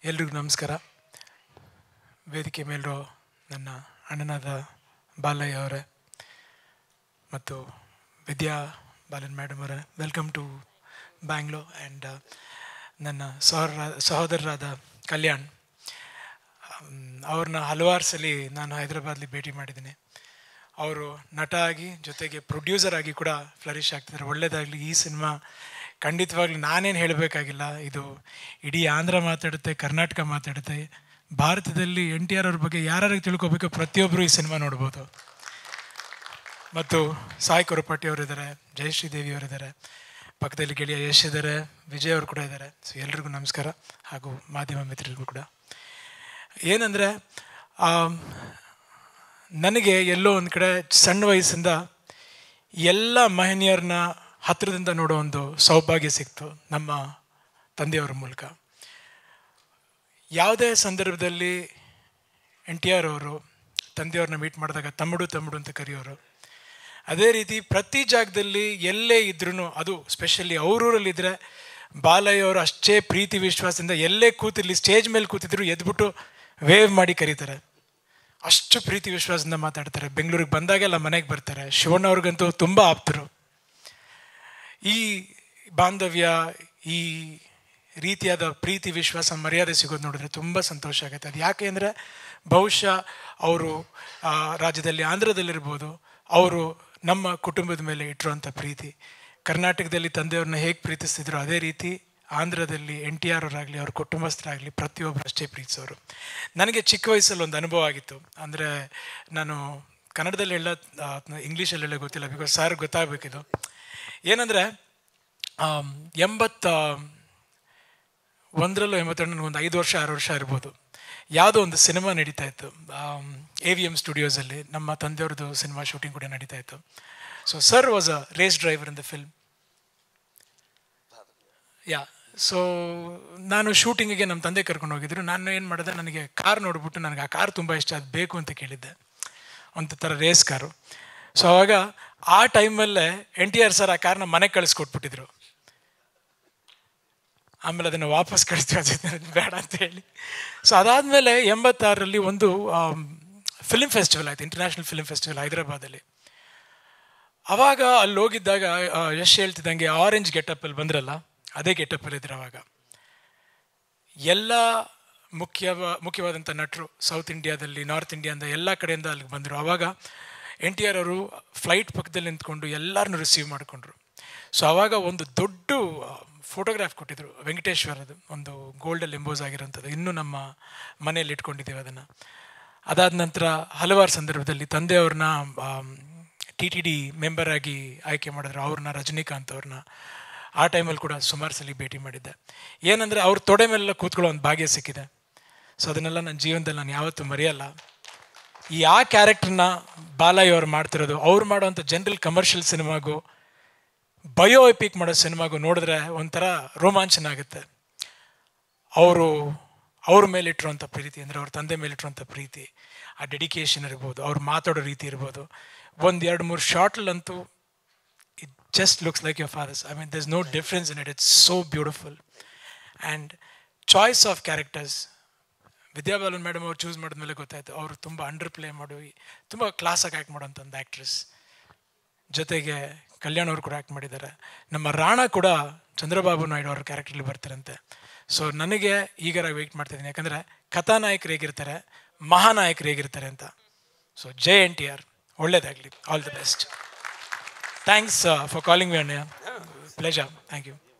ಎಲ್ರಿಗೂ ನಮಸ್ಕಾರ ವೇದಿಕೆ ಮೇಲಿರೋ ನನ್ನ ಅಣ್ಣನಾದ ಬಾಲಯ್ಯ ಅವರೇ ಮತ್ತು ವಿದ್ಯಾ ಬಾಲನ್ ಮೇಡಮ್ ಅವರೇ ವೆಲ್ಕಮ್ ಟು ಬ್ಯಾಂಗ್ಳೂರ್ ಆ್ಯಂಡ್ ನನ್ನ ಸಹೋದರ ಸಹೋದರರಾದ ಕಲ್ಯಾಣ್ ಅವ್ರನ್ನ ಹಲವಾರು ಸಲ ನಾನು ಹೈದರಾಬಾದ್ಲಿ ಭೇಟಿ ಮಾಡಿದ್ದೀನಿ ಅವರು ನಟ ಆಗಿ ಜೊತೆಗೆ ಪ್ರೊಡ್ಯೂಸರ್ ಆಗಿ ಕೂಡ ಫ್ಲರಿಶ್ ಆಗ್ತಿದ್ದಾರೆ ಒಳ್ಳೇದಾಗಲಿ ಈ ಸಿನಿಮಾ ಖಂಡಿತವಾಗ್ಲೂ ನಾನೇನು ಹೇಳಬೇಕಾಗಿಲ್ಲ ಇದು ಇಡೀ ಆಂಧ್ರ ಮಾತಾಡುತ್ತೆ ಕರ್ನಾಟಕ ಮಾತಾಡುತ್ತೆ ಭಾರತದಲ್ಲಿ ಎನ್ ಟಿ ಆರ್ ಅವ್ರ ಬಗ್ಗೆ ಯಾರ್ಯಾರಿಗೆ ತಿಳ್ಕೊಬೇಕು ಪ್ರತಿಯೊಬ್ಬರು ಈ ಸಿನಿಮಾ ನೋಡ್ಬೋದು ಮತ್ತು ಸಾಯಿ ಕೊರಪಟ್ಟಿ ಅವರಿದ್ದಾರೆ ಜಯಶ್ರೀ ದೇವಿ ಅವರಿದ್ದಾರೆ ಪಕ್ಕದಲ್ಲಿ ಗೆಳೆಯ ಯಶ್ ಇದ್ದಾರೆ ವಿಜಯ್ ಅವರು ಕೂಡ ಇದ್ದಾರೆ ಸೊ ಎಲ್ರಿಗೂ ನಮಸ್ಕಾರ ಹಾಗೂ ಮಾಧ್ಯಮ ಮಿತ್ರರಿಗೂ ಕೂಡ ಏನಂದರೆ ನನಗೆ ಎಲ್ಲೋ ಒಂದು ಕಡೆ ಸಣ್ಣ ವಯಸ್ಸಿಂದ ಎಲ್ಲ ಮಹನೀಯರನ್ನ ಹತ್ತಿರದಿಂದ ನೋಡೋ ಒಂದು ಸೌಭಾಗ್ಯ ಸಿಕ್ತು ನಮ್ಮ ತಂದೆಯವರ ಮೂಲಕ ಯಾವುದೇ ಸಂದರ್ಭದಲ್ಲಿ ಎನ್ ಟಿ ಆರ್ ಅವರು ತಂದೆಯವ್ರನ್ನ ಮೀಟ್ ಮಾಡಿದಾಗ ತಮ್ಮಡು ತಮ್ಮಡು ಅಂತ ಕರೆಯೋರು ಅದೇ ರೀತಿ ಪ್ರತಿ ಜಾಗದಲ್ಲಿ ಎಲ್ಲೇ ಇದ್ರೂ ಅದು ಸ್ಪೆಷಲಿ ಅವರೂರಲ್ಲಿದ್ದರೆ ಬಾಲಯ್ಯ ಅವರು ಅಷ್ಟೇ ಪ್ರೀತಿ ವಿಶ್ವಾಸದಿಂದ ಎಲ್ಲೇ ಕೂತಿರ್ಲಿ ಸ್ಟೇಜ್ ಮೇಲೆ ಕೂತಿದ್ರು ಎದ್ಬಿಟ್ಟು ವೇವ್ ಮಾಡಿ ಕರೀತಾರೆ ಅಷ್ಟು ಪ್ರೀತಿ ವಿಶ್ವಾಸದಿಂದ ಮಾತಾಡ್ತಾರೆ ಬೆಂಗಳೂರಿಗೆ ಬಂದಾಗೆಲ್ಲ ಮನೆಗೆ ಬರ್ತಾರೆ ಶಿವಣ್ಣ ಅವ್ರಿಗಂತೂ ತುಂಬ ಆಪ್ತರು ಈ ಬಾಂಧವ್ಯ ಈ ರೀತಿಯಾದ ಪ್ರೀತಿ ವಿಶ್ವಾಸ ಮರ್ಯಾದೆ ಸಿಗೋದು ನೋಡಿದ್ರೆ ತುಂಬ ಸಂತೋಷ ಆಗುತ್ತೆ ಅದು ಯಾಕೆ ಅಂದರೆ ಬಹುಶಃ ಅವರು ರಾಜ್ಯದಲ್ಲಿ ಆಂಧ್ರದಲ್ಲಿರ್ಬೋದು ಅವರು ನಮ್ಮ ಕುಟುಂಬದ ಮೇಲೆ ಇಟ್ಟಿರುವಂಥ ಪ್ರೀತಿ ಕರ್ನಾಟಕದಲ್ಲಿ ತಂದೆಯವ್ರನ್ನ ಹೇಗೆ ಪ್ರೀತಿಸ್ತಿದ್ರು ಅದೇ ರೀತಿ ಆಂಧ್ರದಲ್ಲಿ ಎನ್ ಟಿ ಆರ್ ಅವರಾಗಲಿ ಅವ್ರ ಕುಟುಂಬಸ್ಥರಾಗಲಿ ಪ್ರತಿಯೊಬ್ಬರು ಅಷ್ಟೇ ಪ್ರೀತಿಸೋರು ನನಗೆ ಚಿಕ್ಕ ವಯಸ್ಸಲ್ಲಿ ಒಂದು ಅನುಭವ ಆಗಿತ್ತು ಅಂದರೆ ನಾನು ಕನ್ನಡದಲ್ಲಿ ಹೇಳ ಇಂಗ್ಲೀಷಲ್ಲಿ ಹೇಳೋ ಗೊತ್ತಿಲ್ಲ ಬಿಕಾಸ್ ಸಾರ್ ಗೊತ್ತಾಗಬೇಕಿದು ಏನಂದರೆ ಎಂಬತ್ತ ಒಂದರಲ್ಲೂ ಎಂಬತ್ತೆರಡು ನನಗೆ ಒಂದು ಐದು ವರ್ಷ ಆರು ವರ್ಷ ಇರ್ಬೋದು ಯಾವುದೋ ಒಂದು ಸಿನಿಮಾ ನಡೀತಾ ಇತ್ತು ಎ ವಿ ಎಮ್ ಸ್ಟುಡಿಯೋಸಲ್ಲಿ ನಮ್ಮ ತಂದೆಯವ್ರದ್ದು ಸಿನಿಮಾ ಶೂಟಿಂಗ್ ಕೂಡ ನಡೀತಾ ಇತ್ತು so sir was a race driver in the film yeah so ನಾನು ಶೂಟಿಂಗಿಗೆ ನಮ್ಮ ತಂದೆ ಕರ್ಕೊಂಡು ಹೋಗಿದ್ರು ನಾನು ಏನು ಮಾಡಿದೆ ನನಗೆ ಕಾರ್ ನೋಡ್ಬಿಟ್ಟು ನನಗೆ ಆ ಕಾರ್ ತುಂಬ ಇಷ್ಟ ಅದು ಬೇಕು ಅಂತ ಕೇಳಿದ್ದೆ ಒಂದು ಥರ ರೇಸ್ ಕಾರು ಸೊ ಅವಾಗ ಆ ಟೈಮಲ್ಲೇ ಎನ್ ಟಿ ಆರ್ ಸರ್ ಆ ಕಾರ್ನ ಮನೆಗೆ ಕಳಿಸ್ಕೊಟ್ಬಿಟ್ಟಿದ್ರು ಆಮೇಲೆ ಅದನ್ನು ವಾಪಸ್ ಕಳಿಸ್ತೀವಿ ಅಜಿತ್ ಬೇಡ ಅಂತ ಹೇಳಿ ಸೊ ಅದಾದಮೇಲೆ ಎಂಬತ್ತಾರರಲ್ಲಿ ಒಂದು ಫಿಲ್ಮ್ ಫೆಸ್ಟಿವಲ್ ಆಯಿತು ಇಂಟರ್ನ್ಯಾಷನಲ್ ಫಿಲ್ಮ್ ಫೆಸ್ಟಿವಲ್ ಹೈದರಾಬಾದಲ್ಲಿ ಅವಾಗ ಅಲ್ಲಿ ಹೋಗಿದ್ದಾಗ ಯಶ್ ಹೇಳ್ತಿದ್ದಂಗೆ ಆರೆಂಜ್ ಗೆಟಪ್ಪಲ್ಲಿ ಬಂದ್ರಲ್ಲ ಅದೇ ಗೆಟಪ್ಪಲ್ಲಿ ಇದ್ರು ಅವಾಗ ಎಲ್ಲ ಮುಖ್ಯ ಮುಖ್ಯವಾದಂಥ ನಟರು ಸೌತ್ ಇಂಡಿಯಾದಲ್ಲಿ ನಾರ್ತ್ ಇಂಡಿಯಾದ ಎಲ್ಲ ಕಡೆಯಿಂದ ಅಲ್ಲಿಗೆ ಬಂದರು ಆವಾಗ ಎನ್ ಟಿ ಆರ್ ಅವರು ಫ್ಲೈಟ್ ಪಕ್ಕದಲ್ಲಿ ನಿಂತ್ಕೊಂಡು ಎಲ್ಲರನ್ನೂ ರಿಸೀವ್ ಮಾಡಿಕೊಂಡ್ರು ಸೊ ಆವಾಗ ಒಂದು ದೊಡ್ಡ ಫೋಟೋಗ್ರಾಫ್ ಕೊಟ್ಟಿದ್ರು ವೆಂಕಟೇಶ್ವರದು ಒಂದು ಗೋಲ್ಡಲ್ಲಿ ಎಂಬೋಸ್ ಆಗಿರೋಂಥದ್ದು ಇನ್ನೂ ನಮ್ಮ ಮನೆಯಲ್ಲಿ ಇಟ್ಕೊಂಡಿದ್ದೀವಿ ಅದನ್ನು ಅದಾದ ನಂತರ ಹಲವಾರು ಸಂದರ್ಭದಲ್ಲಿ ತಂದೆಯವ್ರನ್ನ ಟಿ ಟಿ ಡಿ ಮೆಂಬರ್ ಆಗಿ ಆಯ್ಕೆ ಮಾಡಿದ್ರು ಅವ್ರನ್ನ ರಜನಿಕಾಂತ್ ಅವ್ರನ್ನ ಆ ಟೈಮಲ್ಲಿ ಕೂಡ ಸುಮಾರು ಸಲ ಭೇಟಿ ಮಾಡಿದ್ದೆ ಏನಂದರೆ ಅವ್ರ ತೊಡೆ ಮೇಲೆಲ್ಲ ಕೂತ್ಕೊಳ್ಳೋ ಒಂದು ಭಾಗ್ಯ ಸಿಕ್ಕಿದೆ ಸೊ ಅದನ್ನೆಲ್ಲ ನನ್ನ ಜೀವನದಲ್ಲಿ ನಾನು ಯಾವತ್ತೂ ಮರೆಯಲ್ಲ ಈ ಆ ಕ್ಯಾರೆಕ್ಟರ್ನ ಬಾಲಯ್ಯ ಅವ್ರು ಮಾಡ್ತಿರೋದು ಅವ್ರು ಮಾಡೋವಂಥ ಜನರಲ್ ಕಮರ್ಷಿಯಲ್ ಸಿನಿಮಾಗೂ ಬಯೋ ಎಪಿಕ್ ಮಾಡೋ ಸಿನಿಮಾಗೂ ನೋಡಿದ್ರೆ ಒಂಥರ ರೋಮಾಂಚನ ಆಗುತ್ತೆ ಅವರು ಅವ್ರ ಮೇಲಿಟ್ಟಿರುವಂಥ ಪ್ರೀತಿ ಅಂದರೆ ಅವ್ರ ತಂದೆ ಮೇಲಿಟ್ಟಿರುವಂಥ ಪ್ರೀತಿ ಆ ಡೆಡಿಕೇಶನ್ ಇರ್ಬೋದು ಅವ್ರು ಮಾತಾಡೋ ರೀತಿ ಇರ್ಬೋದು ಒಂದು ಎರಡು ಮೂರು ಶಾರ್ಟಲ್ಲಂತೂ it just looks like your father's I mean there is no difference in it it's so beautiful and choice of characters Vidya Balan madam ಅವ್ರು ಚೂಸ್ ಮಾಡಿದ್ಮೇಲೆ ಗೊತ್ತಾಯ್ತು ಅವರು ತುಂಬ ಅಂಡರ್ ಪ್ಲೇ ಮಾಡೋ ತುಂಬ ಕ್ಲಾಸಾಗಿ ಆ್ಯಕ್ಟ್ ಮಾಡೋಂಥ ಒಂದು ಆ್ಯಕ್ಟ್ರೆಸ್ ಜೊತೆಗೆ ಕಲ್ಯಾಣ್ ಅವರು ಕೂಡ ಆ್ಯಕ್ಟ್ ಮಾಡಿದ್ದಾರೆ ನಮ್ಮ ರಾಣ ಕೂಡ ಚಂದ್ರಬಾಬು ನಾಯ್ಡು ಅವ್ರ ಕ್ಯಾರೆಕ್ಟ್ರಲ್ಲಿ ಬರ್ತಾರಂತೆ ಸೊ ನನಗೆ ಈಗರ ವೆಯ್ಟ್ ಮಾಡ್ತಿದ್ದೀನಿ ಯಾಕಂದರೆ ಕಥಾನಾಯಕರು ಹೇಗಿರ್ತಾರೆ ಮಹಾನಾಯಕರು ಹೇಗಿರ್ತಾರೆ ಅಂತ ಸೊ ಜೈ ಎನ್ ಟಿ ಆರ್ ಒಳ್ಳೇದಾಗಲಿ all the best thanks for calling ವಿ ಅಣ್ಣಯ್ಯ ಪ್ಲೇಜರ್ ಥ್ಯಾಂಕ್ ಯು